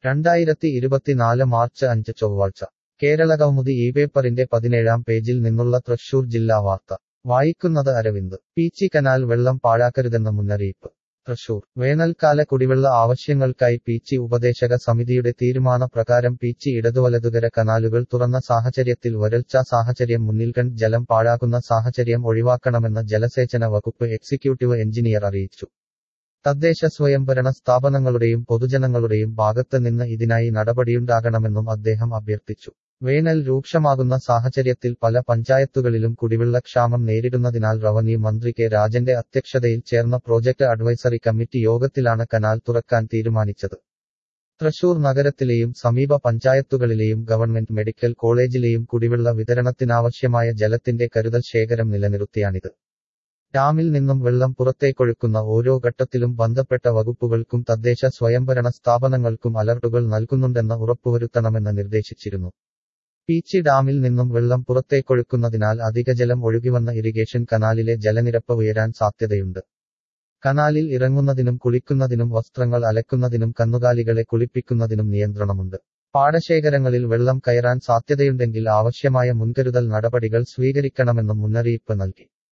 രണ്ടായിരത്തി ഇരുപത്തിനാല് മാർച്ച് അഞ്ച് ചൊവ്വാഴ്ച കേരളകൗമുദി ഈ പേപ്പറിന്റെ പതിനേഴാം പേജിൽ നിന്നുള്ള തൃശൂർ ജില്ലാ വാർത്ത വായിക്കുന്നത് അരവിന്ദ് പീച്ചി കനാൽ വെള്ളം പാഴാക്കരുതെന്ന മുന്നറിയിപ്പ് തൃശൂർ വേനൽക്കാല കുടിവെള്ള ആവശ്യങ്ങൾക്കായി പീച്ചി ഉപദേശക സമിതിയുടെ തീരുമാന പ്രകാരം പീച്ചി ഇടതുവലതുകര കനാലുകൾ തുറന്ന സാഹചര്യത്തിൽ വരൾച്ചാ സാഹചര്യം മുന്നിൽ കണ്ട് ജലം പാഴാക്കുന്ന സാഹചര്യം ഒഴിവാക്കണമെന്ന് ജലസേചന വകുപ്പ് എക്സിക്യൂട്ടീവ് എഞ്ചിനീയർ അറിയിച്ചു തദ്ദേശ സ്വയംഭരണ സ്ഥാപനങ്ങളുടെയും പൊതുജനങ്ങളുടെയും ഭാഗത്ത് നിന്ന് ഇതിനായി നടപടിയുണ്ടാകണമെന്നും അദ്ദേഹം അഭ്യർത്ഥിച്ചു വേനൽ രൂക്ഷമാകുന്ന സാഹചര്യത്തിൽ പല പഞ്ചായത്തുകളിലും കുടിവെള്ളക്ഷാമം നേരിടുന്നതിനാൽ റവന്യൂ മന്ത്രി കെ രാജന്റെ അധ്യക്ഷതയിൽ ചേർന്ന പ്രോജക്ട് അഡ്വൈസറി കമ്മിറ്റി യോഗത്തിലാണ് കനാൽ തുറക്കാൻ തീരുമാനിച്ചത് തൃശൂർ നഗരത്തിലെയും സമീപ പഞ്ചായത്തുകളിലെയും ഗവൺമെന്റ് മെഡിക്കൽ കോളേജിലെയും കുടിവെള്ള വിതരണത്തിനാവശ്യമായ ജലത്തിന്റെ കരുതൽ ശേഖരം നിലനിർത്തിയാണിത് ഡാമിൽ നിന്നും വെള്ളം പുറത്തേക്കൊഴുക്കുന്ന ഓരോ ഘട്ടത്തിലും ബന്ധപ്പെട്ട വകുപ്പുകൾക്കും തദ്ദേശ സ്വയംഭരണ സ്ഥാപനങ്ങൾക്കും അലർട്ടുകൾ നൽകുന്നുണ്ടെന്ന് ഉറപ്പുവരുത്തണമെന്ന് നിർദ്ദേശിച്ചിരുന്നു പീച്ചി ഡാമിൽ നിന്നും വെള്ളം പുറത്തേക്കൊഴുക്കുന്നതിനാൽ അധിക ജലം ഒഴുകിവന്ന ഇറിഗേഷൻ കനാലിലെ ജലനിരപ്പ് ഉയരാൻ സാധ്യതയുണ്ട് കനാലിൽ ഇറങ്ങുന്നതിനും കുളിക്കുന്നതിനും വസ്ത്രങ്ങൾ അലക്കുന്നതിനും കന്നുകാലികളെ കുളിപ്പിക്കുന്നതിനും നിയന്ത്രണമുണ്ട് പാടശേഖരങ്ങളിൽ വെള്ളം കയറാൻ സാധ്യതയുണ്ടെങ്കിൽ ആവശ്യമായ മുൻകരുതൽ നടപടികൾ സ്വീകരിക്കണമെന്നും മുന്നറിയിപ്പ് നൽകി